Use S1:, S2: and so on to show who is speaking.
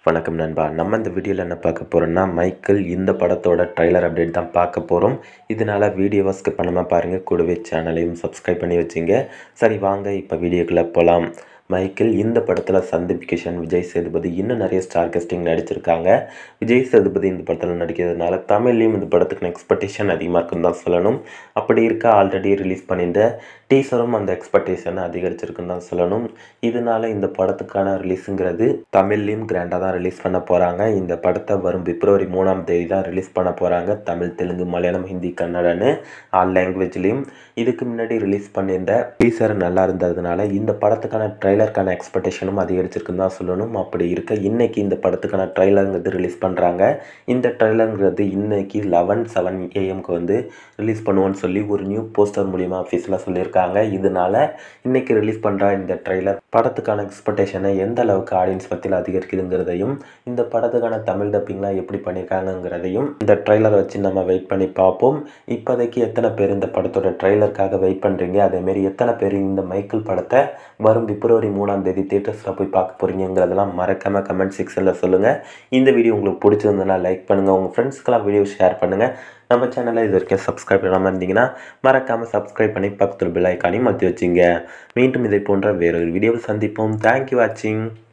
S1: வணக்கம் நண்பா நம்ம இந்த வீடியோவில் என்ன பார்க்க போகிறோம்னா மைக்கேல் இந்த படத்தோட ட்ரைலர் அப்டேட் தான் பார்க்க போகிறோம் இதனால் வீடியோவை ஸ்கிப் பண்ணாமல் பாருங்கள் கூடவே சேனலையும் சப்ஸ்கிரைப் பண்ணி வச்சுங்க சரி வாங்க இப்போ வீடியோக்குள்ளே போகலாம் மைக்கேல் இந்த படத்தில் சந்தீப் கிஷன் விஜய் சேதுபதி இன்னும் நிறைய ஸ்டார் கஸ்டிங் நடிச்சிருக்காங்க விஜய் சேதுபதி இந்த படத்தில் நடிக்கிறதுனால தமிழ்லேயும் இந்த படத்துக்கு எக்ஸ்பெக்டேஷன் அதிகமாக இருக்குன்னு தான் சொல்லணும் அப்படி இருக்க ஆல்ரெடி ரிலீஸ் பண்ணியிருந்த டீசரும் அந்த எக்ஸ்பெக்டேஷனை அதிகரிச்சிருக்குன்னு தான் சொல்லணும் இதனால இந்த படத்துக்கான ரிலீஸுங்கிறது தமிழ்லேயும் கிராண்டாக தான் ரிலீஸ் பண்ண போகிறாங்க இந்த படத்தை வரும் பிப்ரவரி மூணாம் தேதி தான் ரிலீஸ் பண்ண போகிறாங்க தமிழ் தெலுங்கு மலையாளம் ஹிந்தி கன்னடன்னு ஆல் லாங்குவேஜ்லேயும் இதுக்கு முன்னாடி ரிலீஸ் பண்ணியிருந்த டீசர் நல்லா இருந்ததுனால இந்த படத்துக்கான ட்ரைலருக்கான எக்ஸ்பெக்டேஷனும் அதிகரிச்சிருக்குன்னு தான் சொல்லணும் அப்படி இருக்க இன்னைக்கு இந்த படத்துக்கான ட்ரைலருங்கிறது ரிலீஸ் பண்ணுறாங்க இந்த ட்ரைலருங்கிறது இன்னைக்கு லெவன் செவன் ஏஎம்க்கு வந்து ரிலீஸ் பண்ணுவோன்னு சொல்லி ஒரு நியூ போஸ்டர் மூலிமா ஆஃபீஸில் சொல்லியிருக்காங்க இதனால இன்னைக்கு ரிலீஸ் பண்ணுற இந்த ட்ரைலர் படத்துக்கான எக்ஸ்பெக்டேஷனை எந்த அளவுக்கு ஆடியன்ஸ் பற்றியில் அதிகரிக்குதுங்கிறதையும் இந்த படத்துக்கான தமிழ் டப்பிங்லாம் எப்படி பண்ணியிருக்காங்கங்கிறதையும் இந்த ட்ரைலரை வச்சு நம்ம வெயிட் பண்ணி பார்ப்போம் இப்போதைக்கு எத்தனை பேர் இந்த படத்தோட ட்ரைலருக்காக வெயிட் பண்ணுறீங்க அதேமாரி எத்தனை பேர் இந்த மைக்கேல் படத்தை வரும் பிப்ரவரி மூணாம் தேதி தேட்டர்ஸில் போய் பார்க்க போகிறீங்கிறதெல்லாம் மறக்காமல் கமெண்ட் செக்ஷனில் சொல்லுங்கள் இந்த வீடியோ உங்களுக்கு பிடிச்சிருந்ததுன்னா லைக் பண்ணுங்கள் உங்கள் ஃப்ரெண்ட்ஸ்க்கெல்லாம் வீடியோ ஷேர் பண்ணுங்கள் நம்ம சேனலை இது வரைக்கும் சப்ஸ்கிரைப் பண்ணாமல் இருந்தீங்கன்னா மறக்காமல் சப்ஸ்கிரைப் பண்ணி பக்கத்தில் பெல் ஐக்கானையும் மாற்றி வச்சிங்க மீண்டும் இதை போன்ற வேறொரு வீடியோவில் சந்திப்போம் தேங்க்யூ வாட்சிங்